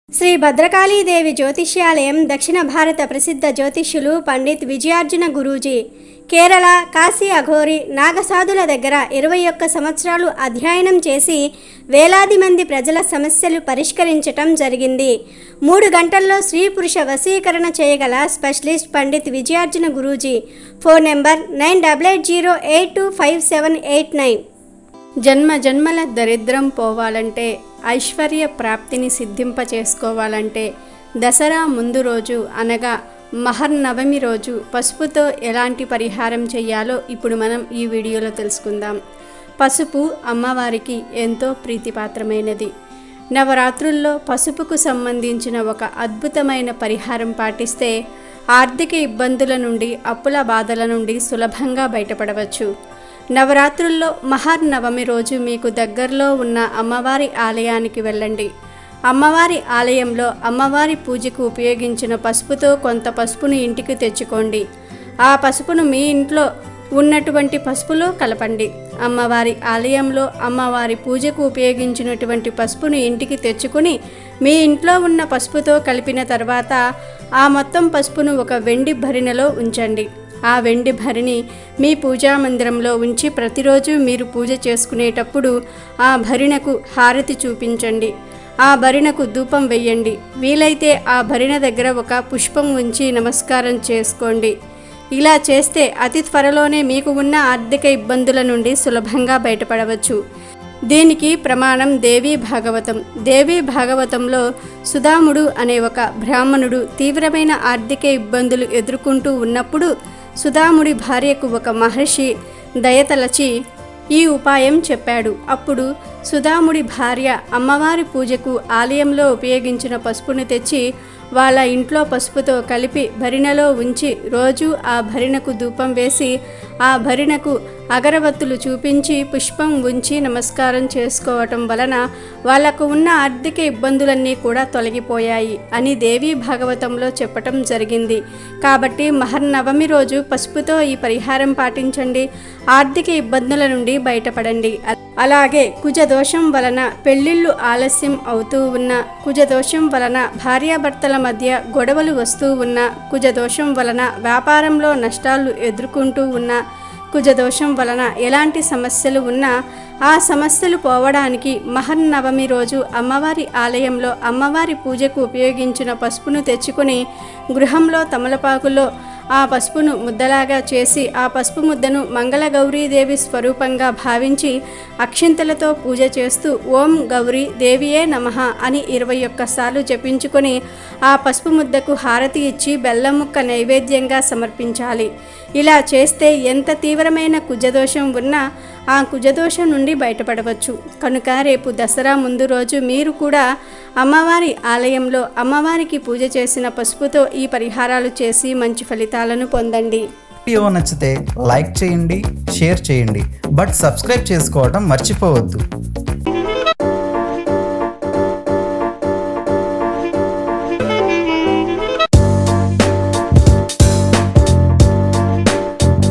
శ్రీ భద్రకాళీదేవి జ్యోతిష్యాలయం దక్షిణ భారత ప్రసిద్ధ జ్యోతిష్యులు పండిత్ విజయార్జున గురూజీ కేరళ కాశీ అఘోరి నాగసాధుల దగ్గర ఇరవై ఒక్క సంవత్సరాలు అధ్యయనం చేసి వేలాది మంది ప్రజల సమస్యలు పరిష్కరించటం జరిగింది మూడు గంటల్లో స్త్రీ పురుష వశీకరణ చేయగల specialist Pandit Vijayarjuna Guruji phone number nine double eight zero eight two five seven eight nine జన్మ జన్మల దరిద్రం పోవాలంటే ఐశ్వర్య ప్రాప్తిని సిద్ధింప చేసుకోవాలంటే దసరా ముందు రోజు అనగా మహర్నవమి రోజు పసుపుతో ఎలాంటి పరిహారం చేయాలో ఇప్పుడు మనం ఈ వీడియోలో తెలుసుకుందాం పసుపు అమ్మవారికి ఎంతో ప్రీతిపాత్రమైనది నవరాత్రుల్లో పసుపుకు సంబంధించిన ఒక అద్భుతమైన పరిహారం పాటిస్తే ఆర్థిక ఇబ్బందుల నుండి అప్పుల బాధల నుండి సులభంగా బయటపడవచ్చు నవరాత్రుల్లో మహానవమి రోజు మీకు దగ్గరలో ఉన్న అమ్మవారి ఆలయానికి వెళ్ళండి అమ్మవారి ఆలయంలో అమ్మవారి పూజకు ఉపయోగించిన పసుపుతో కొంత పసుపును ఇంటికి తెచ్చుకోండి ఆ పసుపును మీ ఇంట్లో ఉన్నటువంటి పసుపులో కలపండి అమ్మవారి ఆలయంలో అమ్మవారి పూజకు ఉపయోగించినటువంటి పసుపును ఇంటికి తెచ్చుకుని మీ ఇంట్లో ఉన్న పసుపుతో కలిపిన తర్వాత ఆ మొత్తం పసుపును ఒక వెండి భరిణలో ఉంచండి ఆ వెండి భరిని మీ పూజా మందిరంలో ఉంచి ప్రతిరోజు మీరు పూజ చేసుకునేటప్పుడు ఆ భరిణకు హారతి చూపించండి ఆ భరిణకు ధూపం వెయ్యండి వీలైతే ఆ భరిణ దగ్గర ఒక పుష్పం ఉంచి నమస్కారం చేసుకోండి ఇలా చేస్తే అతి త్వరలోనే మీకు ఉన్న ఆర్థిక ఇబ్బందుల నుండి సులభంగా బయటపడవచ్చు దీనికి ప్రమాణం దేవీ భాగవతం దేవీ భాగవతంలో సుధాముడు అనే ఒక బ్రాహ్మణుడు తీవ్రమైన ఆర్థిక ఇబ్బందులు ఎదుర్కొంటూ ఉన్నప్పుడు సుధాముడి భార్యకు ఒక మహర్షి దయతలచి ఈ ఉపాయం చెప్పాడు అప్పుడు సుధాముడి భార్య అమ్మవారి పూజకు ఆలయంలో ఉపయోగించిన పసుపును తెచ్చి వాళ్ళ ఇంట్లో పసుపుతో కలిపి భరిణలో ఉంచి రోజు ఆ భరిణకు ధూపం వేసి ఆ భరిణకు అగరవత్తులు చూపించి పుష్పం ఉంచి నమస్కారం చేసుకోవటం వలన వాళ్లకు ఉన్న ఆర్థిక ఇబ్బందులన్నీ కూడా తొలగిపోయాయి అని దేవీ భాగవతంలో చెప్పటం జరిగింది కాబట్టి మహర్నవమి రోజు పసుపుతో ఈ పరిహారం పాటించండి ఆర్థిక ఇబ్బందుల నుండి బయటపడండి అలాగే కుజదోషం వలన పెళ్లిళ్ళు ఆలస్యం అవుతూ ఉన్న కుజదోషం వలన భార్యాభర్తల మధ్య గొడవలు వస్తూ ఉన్న కుజదోషం వలన వ్యాపారంలో నష్టాలు ఎదుర్కొంటూ ఉన్న కుజదోషం వలన ఎలాంటి సమస్యలు ఉన్నా ఆ సమస్యలు పోవడానికి మహర్నవమి రోజు అమ్మవారి ఆలయంలో అమ్మవారి పూజకు ఉపయోగించిన పసుపును తెచ్చుకొని గృహంలో తమలపాకులో ఆ పసుపును ముద్దలాగా చేసి ఆ పసుపు ముద్దను మంగళ గౌరీదేవి స్వరూపంగా భావించి అక్షింతలతో పూజ చేస్తూ ఓం గౌరీ దేవియే నమః అని ఇరవై ఒక్కసార్లు జపించుకొని ఆ పసుపు ముద్దకు హారతి ఇచ్చి బెల్లం ముక్క నైవేద్యంగా సమర్పించాలి ఇలా చేస్తే ఎంత తీవ్రమైన కుజదోషం ఉన్నా ఆ కుజదోషం నుండి బయటపడవచ్చు కనుక రేపు దసరా ముందు రోజు మీరు కూడా అమ్మవారి ఆలయంలో అమ్మవారికి పూజ చేసిన పసుపుతో ఈ పరిహారాలు చేసి మంచి ఫలితాలను పొందండి వీడియో నచ్చితే లైక్ చేయండి షేర్ చేయండి బట్ సబ్స్క్రైబ్ చేసుకోవడం మర్చిపోవద్దు